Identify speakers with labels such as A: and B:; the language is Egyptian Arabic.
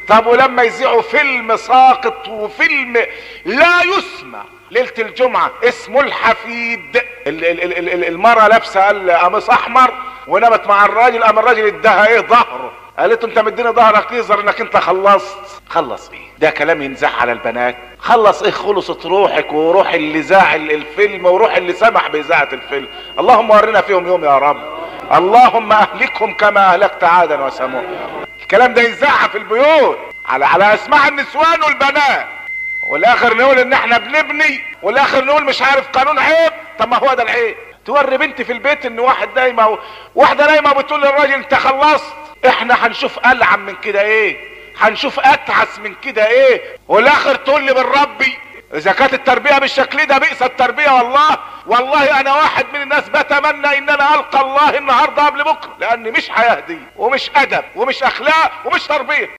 A: طب ولما يذيعوا فيلم ساقط وفيلم لا يسمع ليلة الجمعة اسمه الحفيد ال- ال- ال- ال- المرأة لابسة قميص احمر ونامت مع الراجل قام الراجل اداها ايه ظهره قالت له انت مديني ظهرك يظهر انك انت خلصت خلص ايه ده كلام ينزح على البنات خلص ايه خلصت روحك وروح اللي ذاع ال- الفيلم وروح اللي سمح باذاعه الفيلم اللهم ورنا فيهم يوم يا رب اللهم اهلكهم كما اهلكت عادا وثمود الكلام ده ينزعها في البيوت على على اسماع النسوان والبنات والاخر نقول ان احنا بنبني والاخر نقول مش عارف قانون عيب طب ما هو ده العيب توري بنت في البيت ان واحد نايمه و... واحده نايمه بتقول للراجل انت خلصت احنا هنشوف العن من كده ايه هنشوف اتعس من كده ايه والاخر تقول لي بالربي اذا كانت التربيه بالشكل ده بئس التربيه والله والله انا واحد من الناس بتمنى ان انا القى الله النهارده قبل بكره لاني مش هيهدي ومش ادب ومش اخلاق ومش تربيه